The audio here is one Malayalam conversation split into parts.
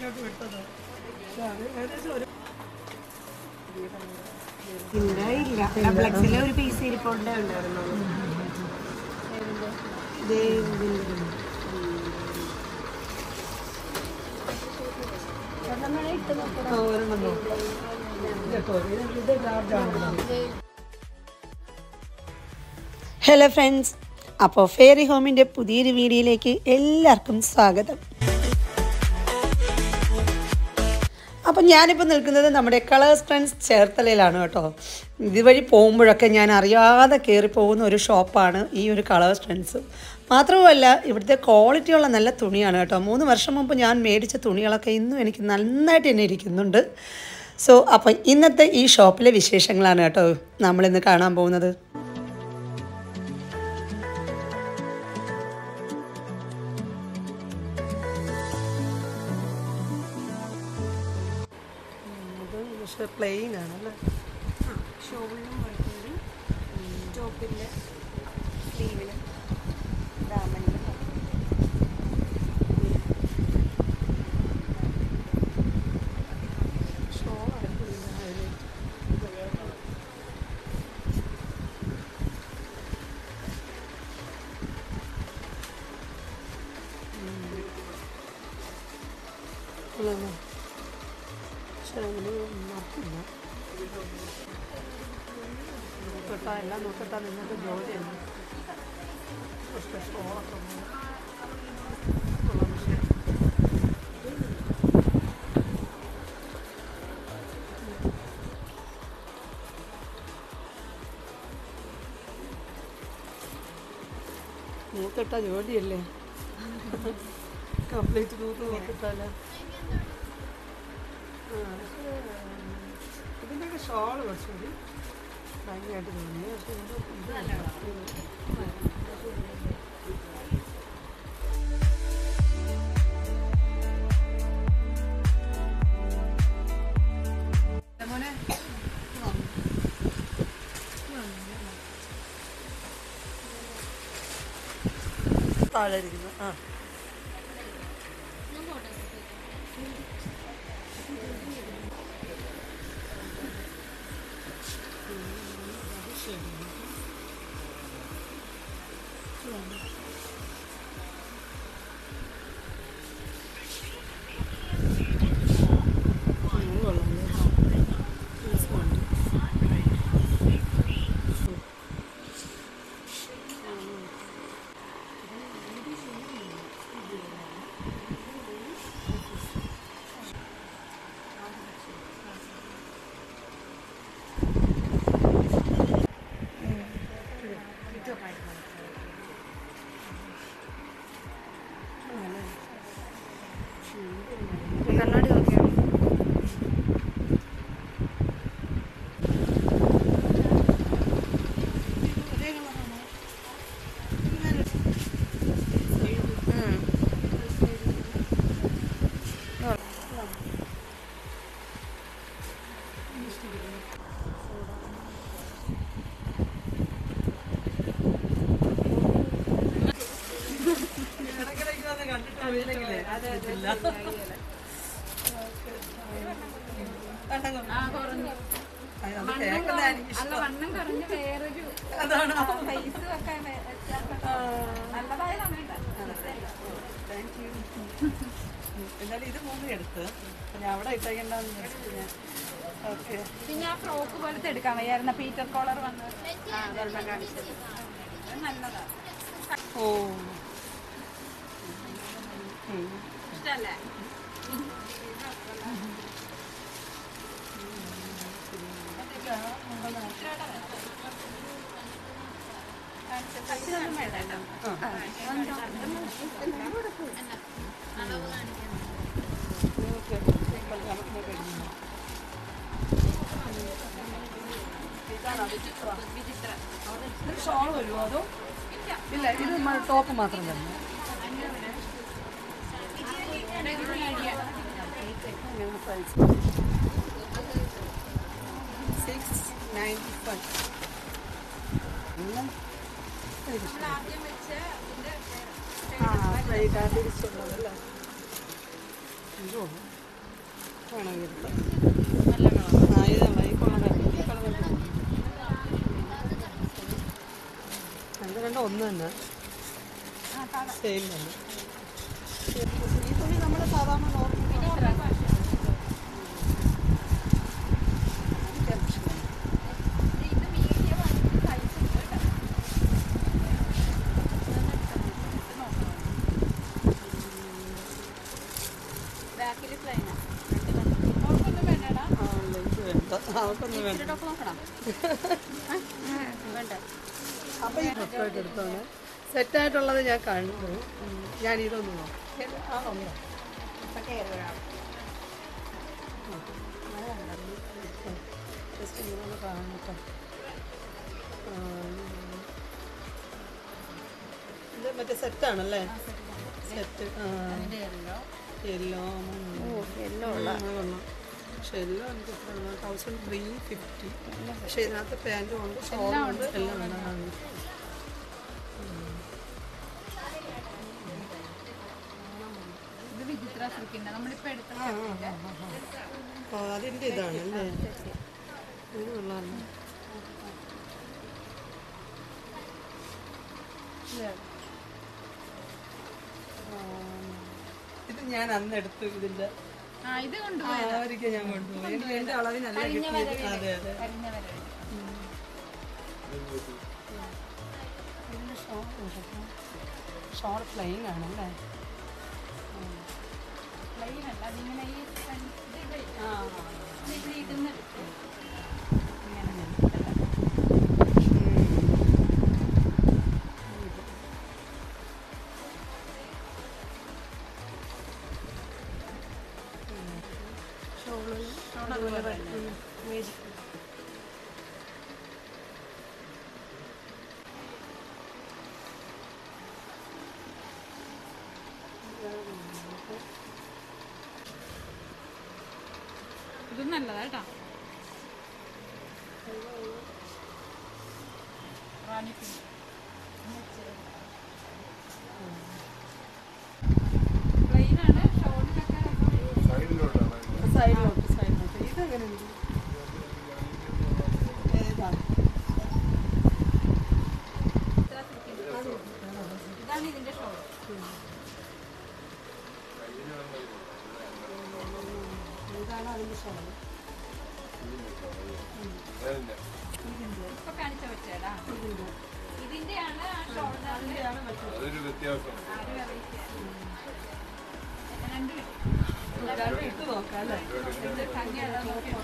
ഇങ്ങോട്ട് വിട്ടത് അത് ഏകദേശം ഒരു ഇല്ല ഇല്ല ഡബ്ലക്സിലെ ഒരു പീസ് ഇരിപ്പുണ്ടേ ഉണ്ടായിരുന്നു ദേ ഇതിന്റെ. ആ, ഒരെണ്ണം നോക്കാം കേട്ടോ ഇത് ഇത് ലാർജാണ് ഹലോ ഫ്രണ്ട്സ് അപ്പോൾ ഫെയറി ഹോമിൻ്റെ പുതിയൊരു വീഡിയോയിലേക്ക് എല്ലാവർക്കും സ്വാഗതം അപ്പം ഞാനിപ്പോൾ നിൽക്കുന്നത് നമ്മുടെ കളേഴ്സ് ഫ്രണ്ട്സ് ചേർത്തലയിലാണ് കേട്ടോ ഇതുവഴി പോകുമ്പോഴൊക്കെ ഞാൻ അറിയാതെ കയറി പോകുന്ന ഒരു ഷോപ്പാണ് ഈ ഒരു കളേഴ്സ് ഫ്രണ്ട്സ് മാത്രവുമല്ല ഇവിടുത്തെ ക്വാളിറ്റിയുള്ള നല്ല തുണിയാണ് കേട്ടോ മൂന്ന് വർഷം മുമ്പ് ഞാൻ മേടിച്ച തുണികളൊക്കെ ഇന്നും എനിക്ക് നന്നായിട്ട് തന്നെ ഇരിക്കുന്നുണ്ട് സോ അപ്പം ഇന്നത്തെ ഈ ഷോപ്പിലെ വിശേഷങ്ങളാണ് കേട്ടോ നമ്മളിന്ന് കാണാൻ പോകുന്നത് അത് പക്ഷേ പ്ലെയിൻ ആണ് അല്ലേ ഷോളിലും വർക്കുണ്ട് ടോപ്പിൻ്റെ സ്ലീവിലും ഡാമനിലും ഷോൾ ആയിട്ടില്ല അതിന് ഉള്ളതാ. പക്ഷേ അതിന് മാർക്കില്ല നോക്കട്ടാ എല്ലാം നോക്കട്ടാ നിങ്ങൾക്ക് ജോലിയല്ല പക്ഷേ ഷോളൊക്കെ ഒന്ന് കൊള്ളാം പക്ഷേ നോക്കട്ട ജോലിയല്ലേ കംപ്ലീറ്റ് തൂത്ത് നോക്കട്ടല്ലേ ഇതിൻ്റെയൊക്കെ ഷോള് കുറച്ചുകൂടി ഭയങ്കരമായിട്ട് തോന്നി പക്ഷേ ഇത് താഴെ ഇരിക്കുന്നു ആ കണ്ണാടി നോക്കിയാണ് ഇടയ്ക്കിടയ്ക്ക് വന്ന് കണ്ടിട്ട് പോയില്ലെങ്കിലേ ഇല്ല. അയ്യോ, അത് കേൾക്കുന്നതാ എനിക്ക് അല്ല വണ്ണം കുറഞ്ഞ് വേറൊരു അതാണ് പൈസ വെക്കാൻ നല്ലതായതാണ് കേട്ടോ താങ്ക് യു എന്നാലും ഇത് മൂന്നും എടുത്ത് പിന്നെ അവിടെ ഇട്ടേക്കണ്ടെന്ന് വിചാരിച്ചിട്ട് ഞാൻ ഓക്കെ പിന്നെ ആ ഫ്രോക്ക് പോലത്തെ എടുക്കാൻ വയ്യായിരുന്ന പീറ്റർ കോളർ വന്ന് ആ അതെല്ലാം കാണിച്ചത് അത് നല്ലതാ ഓ ഇഷ്ടല്ലേ അച്ഛനൊന്നും വേണ്ട കേട്ടോ ഓക്കെ കല്യാണത്തിന് കഴിഞ്ഞു ഇത് ഷോൾ വരുമോ അതോ ഇല്ല ഇത് ടോപ്പ് മാത്രം തന്നെ സിക്സ് നയൻറ്റി ഫൈവ് ആദ്യം വെച്ച ഇതിന്റെ ആ ഫ്ലൈറ്റ് ആ തിരിച്ചുള്ളതല്ലേ ഇതോ വേണമെങ്കിൽ എടുത്തോ. നല്ല കളർ ആ ഇതാണ് ഈ കളർ ഈ കളർ അത് രണ്ടും ഒന്ന് തന്നെ ആ കളർ സെയിം തന്നെ ഈ തുണി നമ്മൾ സാധാരണ നോർമൽ ഇത് മീഡിയം സൈസ് ഉണ്ട് കേട്ടോ ബാക്കിൽ പ്ലെയിനാ അവർക്കൊന്നും വേണ്ടടാ ആ ലെങ്ത് വേണ്ട അവർക്കൊന്നും വേണ്ട ഇച്ചിരിട്ടൊക്കെ നോക്കണം വേണ്ട അപ്പം ഈ ഡ്രസ്സായിട്ട് എടുത്താണ് സെറ്റായിട്ടുള്ളത് ഞാൻ കണ്ടു ഉം. ഞാൻ ഇതൊന്ന് നോക്കാം ആണോ ജസ്റ്റ് ഇങ്ങനെ കാണട്ടെ ആ, ഇത് മറ്റേ സെറ്റാണല്ലേ സെറ്റ് ആ യെല്ലോ യെല്ലോ യെല്ലോ പക്ഷെ എല്ലാം എനിക്ക് എത്ര തൗസൻഡ് ത്രീ ഫിഫ്റ്റി പക്ഷെ ഇതിനകത്ത് പാൻറ്റും ഉണ്ട് ഷോളും ഉണ്ട് എല്ലാം ഉണ്ട് ആ. ഇത് വിചിത്ര സിൽക്കിന്റെ നമ്മളിപ്പോ എടുത്ത സെറ്റിന്റെ ഓ അതിൻ്റെ ഇതാണല്ലേ ഇത് കൊള്ളാമല്ലോ ആ. ഇത് ഞാൻ അന്ന് എടുത്തു ഇതിന്റെ ആ ഇത് ആ, കൊണ്ടുപോയി ഒരിക്കൽ ഞാൻ കൊണ്ടുപോയി എനിക്ക് എന്റെ അളവിനല്ല കഴിഞ്ഞ കിട്ടിയത് വരവില് അതെ അതെ കഴിഞ്ഞ വരവില് ഇതിന്റെ ഷോൾ ഷോൾ പ്ലെയിൻ ആണല്ലേ പ്ലെയിൻ അല്ല അതിങ്ങനെ ഈ ഫ്രണ്ട് ഇത് ആ ഇത് ഇടുന്ന ഇങ്ങനെ ഇത് നല്ലതാ കേട്ടോ റാണി പിങ്ക് പ്ലെയിൻ ആണ് ഷോളിലൊക്കെ സൈഡിലോട്ട് സൈഡിലോട്ട് ഇതെങ്ങനെയുണ്ട് ഏതാണ് ഇത്ര സിൽക്കിന്റെ ഇതാണ് ഇതിന്റെ ഷോൾ ഇതാണ് അതിന്റെ ഷോൾ ഇപ്പൊ കാണിച്ച പറ്റേടാ ഇതിന്റെയാണ് ആ ഷോൾഡറിന്റെ അതൊരു വ്യത്യാസം രണ്ട് രണ്ടും ഇട്ട് നോക്കാം അല്ലേ ഇത് ഭംഗിയുള്ള നോക്കി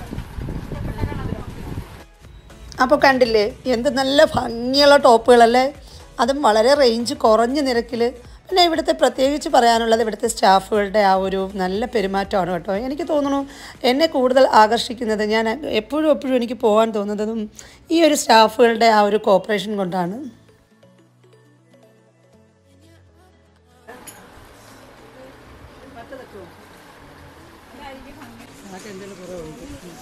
അപ്പോൾ കണ്ടില്ലേ എന്ത് നല്ല ഭംഗിയുള്ള ടോപ്പുകളല്ലേ അതും വളരെ റേഞ്ച് കുറഞ്ഞ നിരക്കിൽ പിന്നെ ഇവിടുത്തെ പ്രത്യേകിച്ച് പറയാനുള്ളത് ഇവിടുത്തെ സ്റ്റാഫുകളുടെ ആ ഒരു നല്ല പെരുമാറ്റമാണ് കേട്ടോ എനിക്ക് തോന്നുന്നു എന്നെ കൂടുതൽ ആകർഷിക്കുന്നത് ഞാൻ എപ്പോഴും എപ്പോഴും എനിക്ക് പോകാൻ തോന്നുന്നതും ഈ ഒരു സ്റ്റാഫുകളുടെ ആ ഒരു കോപ്പറേഷൻ കൊണ്ടാണ് മറ്റേതൊക്കെ അതൊക്കെ എന്തെങ്കിലും കുറവുണ്ട്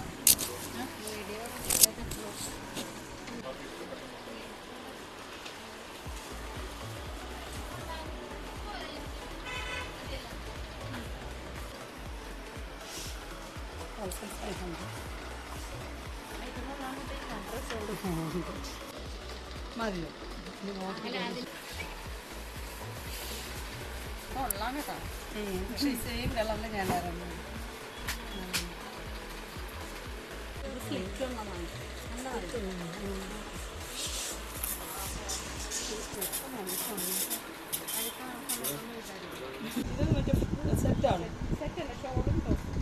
മതിയോ ഇനി നോക്കി കൊള്ളാം കേട്ടോ പക്ഷേ ഈ സെയിം കളറിൽ ഞാൻ ഇറങ്ങി ഇത് മറ്റേ സെറ്റാണ് സെറ്റല്ല ഷോളും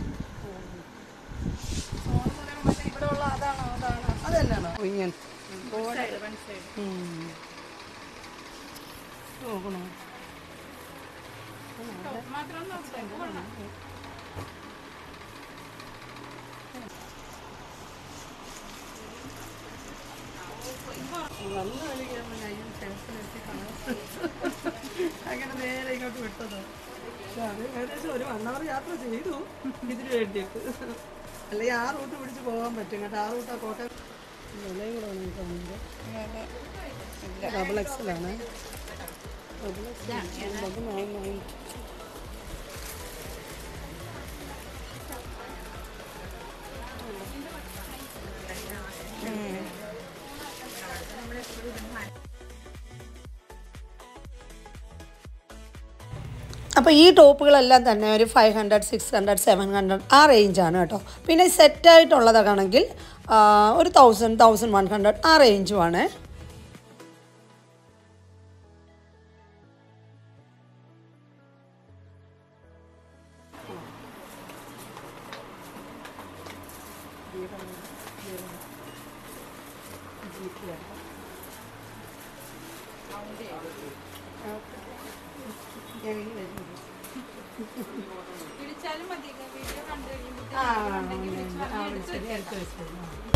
ഇവിടെ ഉള്ള അതാണോ അതാണോ അതല്ലാണോ ഇങ്ങനെ സൈഡ് വൺ സൈഡ് നോക്കണോ മാത്രം നോക്കാം കൊള്ളാം നല്ല കളിക്കാൻ അയ്യോ ടെൻഷനെത്തി അങ്ങനെ നേരെ ഇങ്ങോട്ട് വിട്ടതോ പക്ഷെ അത് ഏകദേശം ഒരു വൺ അവർ യാത്ര ചെയ്തു ഇതിന് വേണ്ടിയിട്ട് അല്ലെങ്കിൽ ആ റൂട്ട് പിടിച്ച് പോകാൻ പറ്റും കേട്ടോ ആ റൂട്ടാ കോട്ടയം വിലയും കൂടെ വേണം തോന്നുന്നത് ഡബിൾ എക്സലാണ് double XL double nine nine അപ്പോൾ ഈ ടോപ്പുകളെല്ലാം തന്നെ ഒരു five hundred six hundred seven hundred ആ റേഞ്ചാണ് കേട്ടോ പിന്നെ സെറ്റായിട്ടുള്ളതാണെങ്കിൽ ഒരു തൗസൻഡ് തൗസൻഡ് വൺ ഹൺഡ്രഡ് ആ റേഞ്ചുമാണ് വിളിച്ചാലും മതി വീഡിയോ കണ്ടു കഴിയുമ്പോൾ ആ ആ ശരി എടുത്ത് വെച്ചു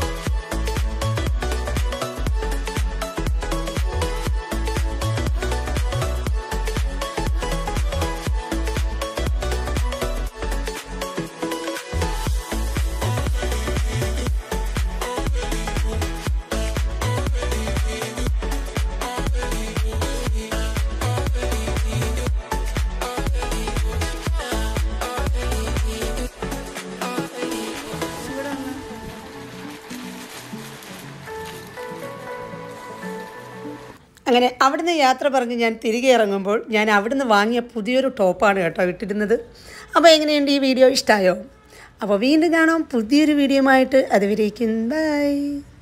അങ്ങനെ അവിടുന്ന് യാത്ര പറഞ്ഞ് ഞാൻ തിരികെ ഇറങ്ങുമ്പോൾ ഞാൻ അവിടുന്ന് വാങ്ങിയ പുതിയൊരു ടോപ്പാണ് കേട്ടോ ഇട്ടിരുന്നത് അപ്പോൾ എങ്ങനെയുണ്ട് ഈ വീഡിയോ ഇഷ്ടമായോ അപ്പോൾ വീണ്ടും കാണാം പുതിയൊരു വീഡിയോ ആയിട്ട് അതുവരേക്കും ബൈ